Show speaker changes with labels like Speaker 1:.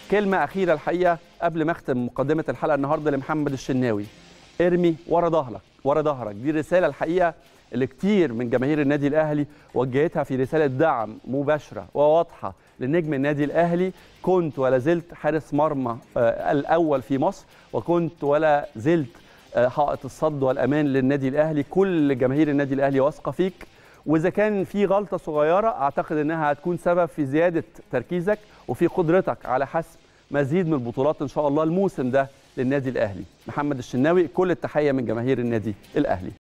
Speaker 1: كلمه اخيره الحقيقه قبل ما اختم مقدمه الحلقه النهارده لمحمد الشناوي ارمي ورا ظهرك ورا ظهرك دي رساله الحقيقه اللي كتير من جماهير النادي الاهلي وجهتها في رساله دعم مباشره وواضحه لنجم النادي الاهلي كنت ولا زلت حارس مرمى آه، الاول في مصر وكنت ولا زلت آه، حائط الصد والامان للنادي الاهلي كل جماهير النادي الاهلي واثقه فيك واذا كان في غلطه صغيره اعتقد انها هتكون سبب في زياده تركيزك وفي قدرتك على حسم مزيد من البطولات ان شاء الله الموسم ده للنادي الاهلي محمد الشناوي كل التحيه من جماهير النادي الاهلي